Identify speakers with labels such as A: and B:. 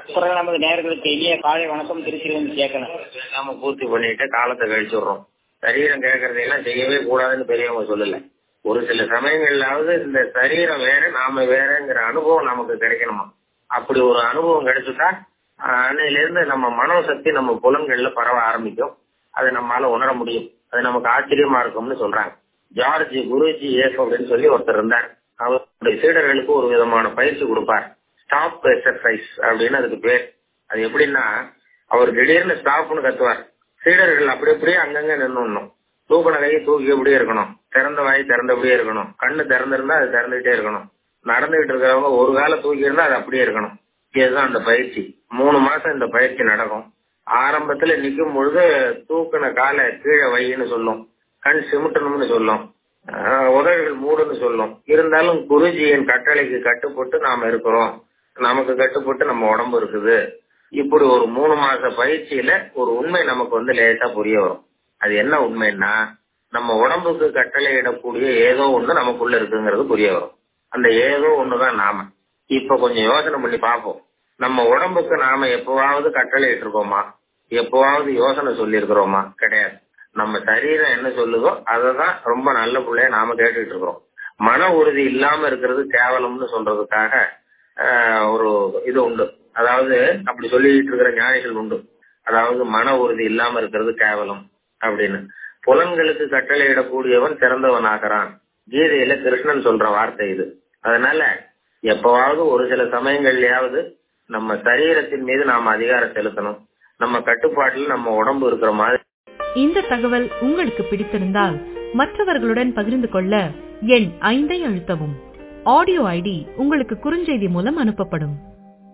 A: அப்புறம் நமது நேர்களுக்கு இனிய காலை வணக்கம் திருச்சியிலிருந்து கேட்கணும்
B: நாம பூர்த்தி பண்ணிட்டு காலத்தை கழிச்சுடுறோம் சரீரம் கேட்கறதையெல்லாம் செய்யவே கூடாதுன்னு பெரியவங்க சொல்லல ஒரு சில சமயங்கள்லாவது இந்த சரீரம் வேற நாம வேறங்கிற அனுபவம் நமக்கு கிடைக்கணுமா அப்படி ஒரு அனுபவம் கிடைச்சுட்டா ஆஹ், அன்னையில இருந்து நம்ம மனோசக்தி நம்ம புலன்கள்ல பரவ ஆரம்பிக்கும் அதை நம்மால உணர முடியும் அது நமக்கு ஆச்சரியமா இருக்கும்னு சொல்றாங்க ஜார்ஜ் குருஜி ஏஃப் அப்படின்னு சொல்லி ஒருத்தர் இருந்தார் அவருடைய சீடர்களுக்கு ஒரு விதமான பயிற்சி கொடுப்பார் ஸ்டாப் எக்ஸசைஸ் அப்படின்னு அதுக்கு பேர் அது எப்படின்னா அவர் திடீர்னு ஸ்டாப்னு கத்துவார் சீடர்கள் அப்படி அப்படியே அங்கங்க நின்னுடணும் தூக்கின கையை தூக்கி அப்படியே இருக்கணும் திறந்த வாய் திறந்தபடியே இருக்கணும் கண்ணு திறந்திருந்தா அது திறந்துகிட்டே இருக்கணும் நடந்துகிட்டு இருக்கிறவங்க ஒரு காலை தூக்கி இருந்தா அது அப்படியே இருக்கணும் இதுதான் அந்த பயிற்சி மூணு மாசம் இந்த பயிற்சி நடக்கும் ஆரம்பத்துல நிக்கும் பொழுது தூக்கின காலை கீழே வைன்னு சொல்லும் கண் சிமிட்டணும்னு சொல்லும் ஆஹ் உதடுகள் மூடுன்னு சொல்லும் இருந்தாலும் குருஜியின் கட்டளைக்கு கட்டுப்பட்டு நாம இருக்கிறோம் நமக்கு கட்டுப்பட்டு நம்ம உடம்பு இருக்குது இப்படி ஒரு மூணு மாச பயிற்சியில ஒரு உண்மை நமக்கு வந்து லேசா புரிய வரும் அது என்ன உண்மைன்னா நம்ம உடம்புக்கு கட்டளை இடக்கூடிய ஏதோ ஒண்ணு நமக்குள்ள இருக்குங்கிறது புரிய வரும் அந்த ஏதோ ஒண்ணுதான் நாம இப்ப கொஞ்சம் யோசனை பண்ணி பார்ப்போம் நம்ம உடம்புக்கு நாம எப்பவாவது கட்டளை இட்டிருக்கோமா எப்பவாவது யோசனை சொல்லி இருக்கிறோமா கிடையாது நம்ம சரீரம் என்ன சொல்லுதோ அதை தான் ரொம்ப நல்ல பிள்ளைய நாம கேட்டுட்டு இருக்கிறோம் மன உறுதி இல்லாம இருக்கிறது கேவலம்னு சொல்றதுக்காக ஆஹ், ஒரு இது உண்டு அதாவது அப்படி சொல்லிட்டு இருக்கிற ஞானிகள் உண்டு அதாவது மன உறுதி இல்லாம இருக்கிறது கேவலம் அப்படின்னு புலன்களுக்கு கட்டளையிடக்கூடியவன் சிறந்தவன் ஆகிறான் கீதையில கிருஷ்ணன் சொல்ற வார்த்தை இது அதனால எப்பவாவது ஒரு சில சமயங்கள்லயாவது நம்ம சரீரத்தின் மீது நாம அதிகாரம் செலுத்தணும் நம்ம கட்டுப்பாட்டுல நம்ம உடம்பு இருக்கிற மாதிரி
C: இந்த தகவல் உங்களுக்கு பிடித்திருந்தால் மற்றவர்களுடன் பகிர்ந்து கொள்ள எண் ஐந்தை அழுத்தவும் ஆடியோ ஐடி உங்களுக்கு குறுஞ்செய்தி மூலம் அனுப்பப்படும்